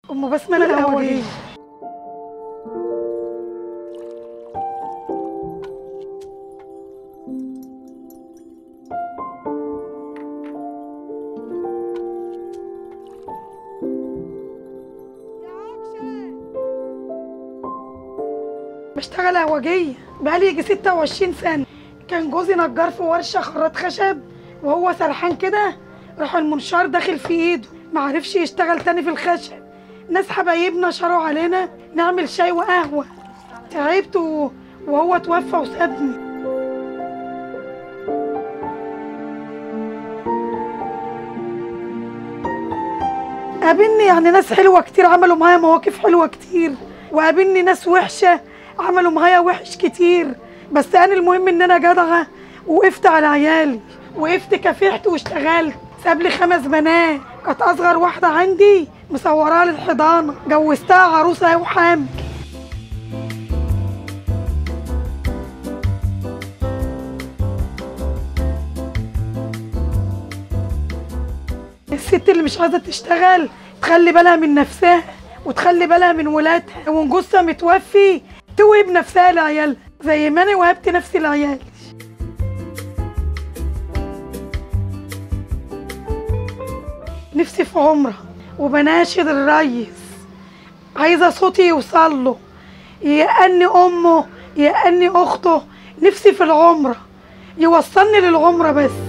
ام بسمه الهواجيه بشتغل هواجية بقالي يجي 26 سنة كان جوزي نجار في ورشة خراط خشب وهو سرحان كده راح المنشار داخل في ايده معرفش يشتغل تاني في الخشب ناس حبايبنا شروا علينا نعمل شاي وقهوة تعبت و... وهو توفى وسابني قابلني يعني ناس حلوة كتير عملوا معايا مواقف حلوة كتير وقابلني ناس وحشة عملوا معايا وحش كتير بس أنا المهم إن أنا جدعة وقفت على عيالي وقفت كافحت واشتغلت ساب لي خمس بنات كانت أصغر واحدة عندي مصوراها للحضانة جوزتها عروسة وحامل الست اللي مش عايزه تشتغل تخلي بالها من نفسها وتخلي بالها من ولادها وان جوزها متوفي توهب نفسها لعيالها زي ما انا وهبت نفسي لعيالي نفسي في عمره وبناشد الريس عايزه صوتي يوصل له يأني امه يأني اخته نفسي في العمره يوصلني للعمره بس